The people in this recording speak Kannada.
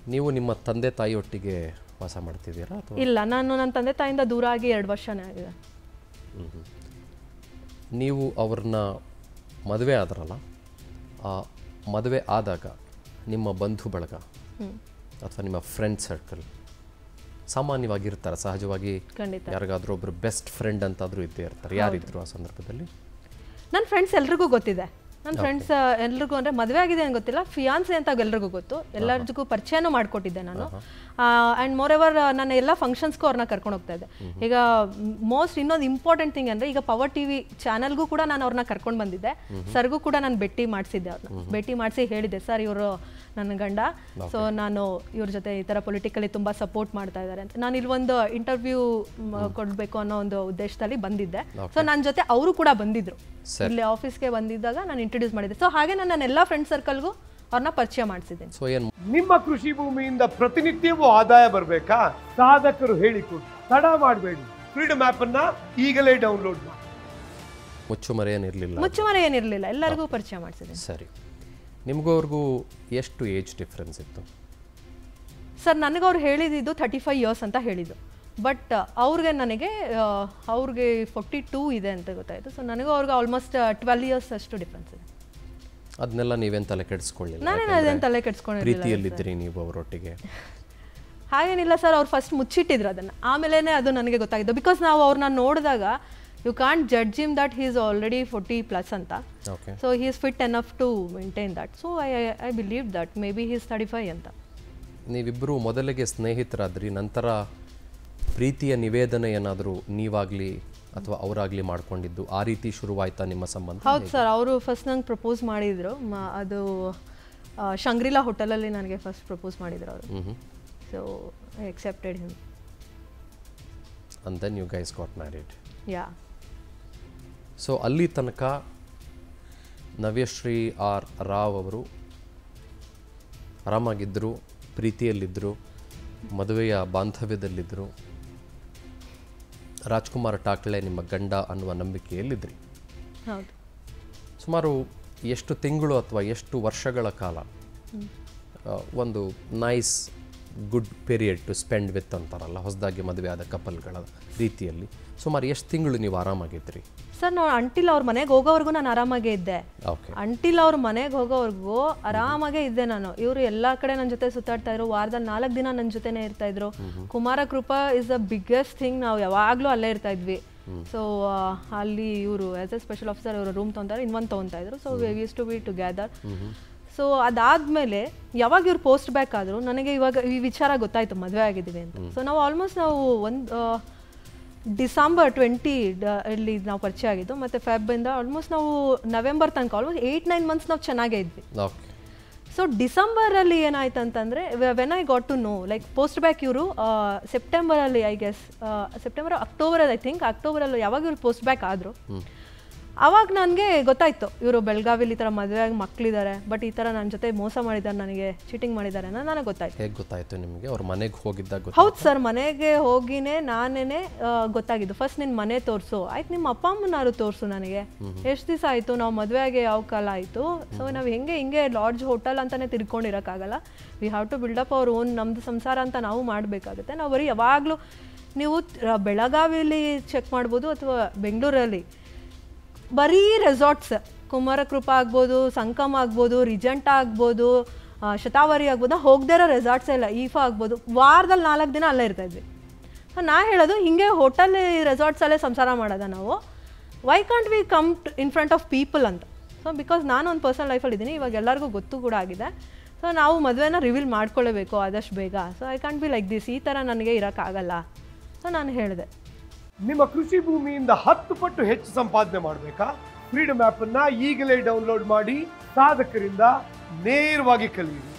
ನೀವು ನಿಮ್ಮ ತಂದೆ ತಾಯಿಯೊಟ್ಟಿಗೆ ವಾಸ ಮಾಡ್ತಿದ್ದೀರಾ ಅಥವಾ ಇಲ್ಲ ನಾನು ನನ್ನ ತಂದೆ ತಾಯಿಯಿಂದ ದೂರ ಆಗಿ ಎರಡು ವರ್ಷನೇ ಆಗಿದೆ ನೀವು ಅವ್ರನ್ನ ಮದುವೆ ಆದ್ರಲ್ಲ ಆ ಮದುವೆ ಆದಾಗ ನಿಮ್ಮ ಬಂಧು ಬಳಗ ಅಥವಾ ನಿಮ್ಮ ಫ್ರೆಂಡ್ ಸರ್ಕಲ್ ಸಾಮಾನ್ಯವಾಗಿರ್ತಾರೆ ಸಹಜವಾಗಿ ಖಂಡಿತ ಯಾರಿಗಾದ್ರೂ ಒಬ್ರು ಬೆಸ್ಟ್ ಫ್ರೆಂಡ್ ಅಂತಾದ್ರೂ ಇದ್ದೇ ಇರ್ತಾರೆ ಯಾರಿದ್ರು ಆ ಸಂದರ್ಭದಲ್ಲಿ ನನ್ನ ಫ್ರೆಂಡ್ಸ್ ಎಲ್ರಿಗೂ ಗೊತ್ತಿದೆ ನನ್ನ ಫ್ರೆಂಡ್ಸ್ ಎಲ್ರಿಗೂ ಅಂದರೆ ಮದುವೆ ಆಗಿದೆ ಅಂತ ಗೊತ್ತಿಲ್ಲ ಫಿಯಾನ್ಸೆ ಅಂತ ಎಲ್ರಿಗೂ ಗೊತ್ತು ಎಲ್ಲರಿಗೂ ಪರಿಚಯನೂ ಮಾಡಿಕೊಟ್ಟಿದ್ದೆ ನಾನು ಆ್ಯಂಡ್ ಮೋರ್ ಎವರ್ ನಾನು ಎಲ್ಲ ಫಂಕ್ಷನ್ಸ್ಗೂ ಅವ್ರನ್ನ ಕರ್ಕೊಂಡು ಹೋಗ್ತಾ ಇದ್ದೆ ಈಗ ಮೋಸ್ಟ್ ಇನ್ನೊಂದು ಇಂಪಾರ್ಟೆಂಟ್ ಥಿಂಗ್ ಅಂದರೆ ಈಗ ಪವರ್ ಟಿ ವಿ ಚಾನಲ್ಗೂ ಕೂಡ ನಾನು ಅವ್ರನ್ನ ಕರ್ಕೊಂಡು ಬಂದಿದ್ದೆ ಸರ್ಗೂ ಕೂಡ ನಾನು ಭೇಟಿ ಮಾಡಿಸಿದ್ದೆ ಅವ್ರನ್ನ ಭೇಟಿ ಮಾಡಿಸಿ ಹೇಳಿದ್ದೆ ಸರ್ ಇವರು ನನ್ನ ಗಂಡ ಸೊ ನಾನು ಇವ್ರ ಜೊತೆ ಈ ಥರ ಪೊಲಿಟಿಕಲಿ ತುಂಬ ಸಪೋರ್ಟ್ ಮಾಡ್ತಾ ಇದ್ದಾರೆ ಅಂತ ನಾನು ಇಲ್ಲಿ ಒಂದು ಇಂಟರ್ವ್ಯೂ ಕೊಡಬೇಕು ಅನ್ನೋ ಒಂದು ಉದ್ದೇಶದಲ್ಲಿ ಬಂದಿದ್ದೆ ಸೊ ನನ್ನ ಜೊತೆ ಅವರು ಕೂಡ ಬಂದಿದ್ರು ಇಲ್ಲಿ ಆಫೀಸ್ಗೆ ಬಂದಿದ್ದಾಗ ನಾನು ಇಂಟ್ರೊಡ್ಯೂಸ್ ಮಾಡಿದ್ದೆ ಸೊ ಹಾಗೆ ನಾನು ನನ್ನ ಎಲ್ಲ ಫ್ರೆಂಡ್ ಸರ್ಕಲ್ಗೂ ಅವ್ರನ್ನ ಪರಿಚಯ ಮಾಡಿಸಿದ್ದೀನಿ ಸೊ ಏನು ನಿಮ್ಮ ಕೃಷಿ ಭೂಮಿಯಿಂದ ಪ್ರತಿನಿತ್ಯವೂ ಆದಾಯ ಬರಬೇಕಾ ಸಾಧಕರು ಹೇಳಿಕೊಡಿ ತಡ ಮಾಡಬೇಡಿ ಫ್ರೀಡಮ್ ಆಪ್ ಅನ್ನ ಈಗಲೇ ಡೌನ್ಲೋಡ್ ಮಾಡಿ ಮುಚ್ಚುಮರೆ ಏನಿರಲಿಲ್ಲ ಮುಚ್ಚುಮರೆ ಏನಿರಲಿಲ್ಲ ಎಲ್ಲರಿಗೂ ಪರಿಚಯ ಮಾಡಿಸಿದ್ದೀನಿ ಸರಿ ನಿಮಗೂ ಅವ್ರಿಗೂ ಎಷ್ಟು ಏಜ್ ಡಿಫ್ರೆನ್ಸ್ ಇತ್ತು ಸರ್ ನನಗೆ ಅವ್ರು ಹೇಳಿದ್ದು ಥರ್ಟಿ ಫೈವ್ ಇಯರ್ಸ್ ಅಂತ ಹೇಳಿದ್ದು ಬಟ್ ಅವ್ರಿಗೆ ನನಗೆ ಆ, ಅವ್ರಿಗೆ ಫೋರ್ಟಿ ಟೂ ಇದೆ ಅಂತ ಗೊತ್ತಾಯಿತು ಸೊ ನನಗೂ ಅವ್ರಿಗೆ ಆಲ್ಮೋಸ್ಟ್ ಟ್ವೆಲ್ ಇಯರ್ಸ್ ಅಷ್ಟು ಡಿಫ್ರೆನ್ಸ್ ಇದೆ ಅದನ್ನೆಲ್ಲ ನೀವೇನು ತಲೆ ಕೆಡಿಸ್ಕೊಳ್ಳಿಲ್ಲ ನಾನೇನು ಅದೇನು ತಲೆ ಕೆಡ್ಸ್ಕೊಂಡಿರಲಿಲ್ಲ ಪ್ರೀತಿಯಲ್ಲಿದ್ದೀರಿ ನೀವು ಅವರೊಟ್ಟಿಗೆ ಹಾಗೇನಿಲ್ಲ ಸರ್ ಅವ್ರು ಫಸ್ಟ್ ಮುಚ್ಚಿಟ್ಟಿದ್ರು ಅದನ್ನು ಆಮೇಲೆ ಅದು ನನಗೆ ಗೊತ್ತಾಗಿದ್ದು ಬಿಕಾಸ್ ನಾವು ಅವ್ರನ್ನ ನೋಡಿದಾಗ you can't judge him that he is already forty plus ಅಂತ okay so he is fit enough to maintain that so I I believe that maybe he's thirty five ಅಂತ ನೀವಿಬ್ಬರು ಮೊದಲಿಗೆ ಸ್ನೇಹಿತರಾದ್ರಿ ನಂತರ ಪ್ರೀತಿಯ ನಿವೇದನೆ ಏನಾದರೂ ನೀವಾಗಲಿ ಅಥವಾ ಅವರಾಗಲಿ ಮಾಡ್ಕೊಂಡಿದ್ದು ಆ ರೀತಿ ಶುರುವಾಯ್ತಾ ನಿಮ್ಮ ಸಂಬಂಧ ಹೌದು ಸರ್ ಅವರು ಫಸ್ಟ್ ನಂಗೆ ಪ್ರಪೋಸ್ ಮಾಡಿದ್ರು ಮ- ಅದು ಆ, ಶಂಗ್ರಿಲಾ ಹೋಟೆಲಲ್ಲಿ ನನಗೆ ಫಸ್ಟ್ ಪ್ರಪೋಸ್ ಮಾಡಿದ್ರು ಅವರು ಹ್ಞೂ so I accepted him and then you guys got married yeah so ಅಲ್ಲಿ ತನಕ ನವ್ಯಶ್ರೀ ಆರ್ ರಾವ್ ಅವರು ಆರಾಮಾಗಿದ್ದರು ಪ್ರೀತಿಯಲ್ಲಿದ್ದರು ಮದುವೆಯ ಬಾಂಧವ್ಯದಲ್ಲಿದ್ದರು ರಾಜ್ಕುಮಾರ್ ಠಾಕ್ಳೆ ನಿಮ್ಮ ಗಂಡ ಅನ್ನುವ ನಂಬಿಕೆಯಲ್ಲಿದ್ರಿ ಹೌದು ಸುಮಾರು ಎಷ್ಟು ತಿಂಗಳು ಅಥವಾ ಎಷ್ಟು ವರ್ಷಗಳ ಕಾಲ ಆ, ಒಂದು nice good period to spend with ಅಂತಾರಲ್ಲ ಹೊಸದಾಗಿ ಮದುವೆ ಆದ ಕಪಲ್ಗಳ ರೀತಿಯಲ್ಲಿ ಸುಮಾರು ಎಷ್ಟು ತಿಂಗಳು ನೀವು ಆರಾಮಾಗಿದ್ರಿ ಸರ್ ನಾವು ಅಂಟಿಲ್ ಅವ್ರ ಮನೆಗೆ ಹೋಗೋವರೆಗೂ ನಾನು ಆರಾಮಾಗೇ ಇದ್ದೆ ಓಕೆ ಅಂಟಿಲ್ ಅವ್ರ ಮನೆಗೆ ಹೋಗೋವರೆಗೂ ಆರಾಮಾಗೇ ಇದ್ದೆ ನಾನು ಇವರು ಎಲ್ಲ ಕಡೆ ನನ್ನ ಜೊತೆ ಸುತ್ತಾಡ್ತಾ ಇದ್ರು ವಾರದಲ್ಲಿ ನಾಲ್ಕು ದಿನ ನನ್ನ ಜೊತೆನೇ ಇರ್ತಾ ಇದ್ರು Kumara Krupa is the biggest thing ನಾವು ಯಾವಾಗಲೂ ಅಲ್ಲೇ ಇರ್ತಾ ಇದ್ವಿ ಸೊ ಅಲ್ಲಿ ಇವರು ಆಸ್ ಎ ಸ್ಪೆಷಲ್ ಆಫೀಸರ್ ಇವರು ರೂಮ್ ತೊಗೊಂತಾರೆ ಇನ್ನೊಂದು ತೊಗೊತಾ ಇದ್ರು so we used to be together so ಅದಾದ್ಮೇಲೆ ಯಾವಾಗ ಇವ್ರು ಪೋಸ್ಟ್ ಬ್ಯಾಕ್ ಆದ್ರು ನನಗೆ ಇವಾಗ ಈ ವಿಚಾರ ಗೊತ್ತಾಯ್ತು ಮದುವೆ ಆಗಿದ್ದೀವಿ ಅಂತ ಸೊ ನಾವು ಆಲ್ಮೋಸ್ಟ್ ನಾವು ಒಂದು ಡಿಸೆಂಬರ್ ಟ್ವೆಂಟಿ ಇಲ್ಲಿ ನಾವು ಪರಿಚಯ ಆಗಿದ್ದು ಮತ್ತು ಫೆಬ್ಬಿಂದ ಆಲ್ಮೋಸ್ಟ್ ನಾವು ನವೆಂಬರ್ ತನಕ ಆಲ್ಮೋಸ್ಟ್ ಏಯ್ಟ್ ನೈನ್ ಮಂತ್ಸ್ ನಾವು ಚೆನ್ನಾಗೇ ಇದ್ವಿ ಓಕೆ ಸೊ ಡಿಸೆಂಬರಲ್ಲಿ ಏನಾಯ್ತು ಅಂತಂದರೆ when I got to know like post back ಇವರು ಸೆಪ್ಟೆಂಬರಲ್ಲಿ ಐ ಗೆಸ್ ಸೆಪ್ಟೆಂಬರ್ ಅಕ್ಟೋಬರಲ್ಲಿ ಐ ಥಿಂಕ್ ಅಕ್ಟೋಬರಲ್ಲಿ ಯಾವಾಗ ಇವ್ರು ಪೋಸ್ಟ್ ಬ್ಯಾಕ್ ಆದರು ಆವಾಗ ನನಗೆ ಗೊತ್ತಾಯ್ತು ಇವರು ಬೆಳಗಾವಿಲಿ ಈ ಥರ ಮದುವೆ ಆಗಿ ಮಕ್ಕಳಿದ್ದಾರೆ ಬಟ್ ಈ ಥರ ನನ್ನ ಜೊತೆ ಮೋಸ ಮಾಡಿದ್ದಾರೆ ನನಗೆ ಚೀಟಿಂಗ್ ಮಾಡಿದ್ದಾರೆ ಅನ್ನೋದು ನನಗೆ ಗೊತ್ತಾಯ್ತು ಹೇಗೆ ಗೊತ್ತಾಯ್ತು ನಿಮಗೆ ಅವ್ರ ಮನೆಗೆ ಹೋಗಿದ್ದಾಗ ಗೊತ್ತಾಯ್ತು ಹೌದು ಸರ್ ಮನೆಗೆ ಹೋಗಿನೇ ನಾನೇನೆ ಆ, ಗೊತ್ತಾಗಿದ್ದು ಫಸ್ಟ್ ನಿನ್ನ ಮನೆ ತೋರಿಸು ಆಯ್ತು ನಿಮ್ಮ ಅಪ್ಪ ಅಮ್ಮನಾರು ತೋರಿಸು ನನಗೆ ಎಷ್ಟು ದಿವಸ ಆಯಿತು ನಾವು ಮದುವೆಗೆ ಯಾವ ಕಾಲ ಆಯಿತು ಸೊ ನಾವು ಹೆಂಗೆ ಹಿಂಗೆ ಲಾಡ್ಜ್ ಹೋಟೆಲ್ ಅಂತಾನೆ ತಿರ್ಕೊಂಡಿರೋಕ್ಕಾಗಲ್ಲ we have to build up our own ನಮ್ಮದು ಸಂಸಾರ ಅಂತ ನಾವು ಮಾಡಬೇಕಾಗುತ್ತೆ ನಾವು ಬರೀ ಯಾವಾಗಲೂ ನೀವು ರ- ಬೆಳಗಾವಿಲಿ ಚೆಕ್ ಮಾಡ್ಬೋದು ಅಥವಾ ಬೆಂಗಳೂರಲ್ಲಿ ಬರೀ ರೆಸಾರ್ಟ್ಸ್ ಕುಮಾರಕೃಪಾ ಆಗ್ಬೋದು ಸಂಕಮ್ ಆಗ್ಬೋದು ರಿಜೆಂಟಾ ಆಗ್ಬೋದು ಆ, ಶತಾವರಿ ಆಗ್ಬೋದು ಹೋಗದೇ ಇರೋ ರೆಸಾರ್ಟ್ಸ್ ಎಲ್ಲ ಈಫಾ ಆಗ್ಬೋದು ವಾರದಲ್ಲಿ ನಾಲ್ಕು ದಿನ ಅಲ್ಲೇ ಇರ್ತಾ ಇದ್ವಿ ಸೊ ನಾ ಹೇಳೋದು ಹಿಂಗೆ ಹೋಟೆಲ್ ರೆಸಾರ್ಟ್ಸಲ್ಲೇ ಸಂಸಾರ ಮಾಡೋದ ನಾವು why can't we come in front of people ಅಂತ ಸೊ ಬಿಕಾಸ್ ನಾನು ಒಂದು ಪರ್ಸನಲ್ ಲೈಫಲ್ಲಿ ಇದ್ದೀನಿ ಇವಾಗ ಎಲ್ಲರಿಗೂ ಗೊತ್ತು ಕೂಡ ಆಗಿದೆ ಸೊ ನಾವು ಮದುವೆನ ರಿವೀಲ್ ಮಾಡ್ಕೊಳ್ಳೇಬೇಕು ಆದಷ್ಟು ಬೇಗ so I can't be like this ಈ ಥರ ನನಗೆ ಇರೋಕ್ಕಾಗಲ್ಲ ಸೊ ನಾನು ಹೇಳಿದೆ ನಿಮ್ಮ ಕೃಷಿ ಭೂಮಿಯಿಂದ ಹತ್ತು ಪಟ್ಟು ಹೆಚ್ಚು ಸಂಪಾದನೆ ಮಾಡಬೇಕಾ ಫ್ರೀಡಮ್ ಆಪ್ ಅನ್ನ ಈಗಲೇ ಡೌನ್ಲೋಡ್ ಮಾಡಿ ಸಾಧಕರಿಂದ ನೇರವಾಗಿ ಕಲಿಯಿರಿ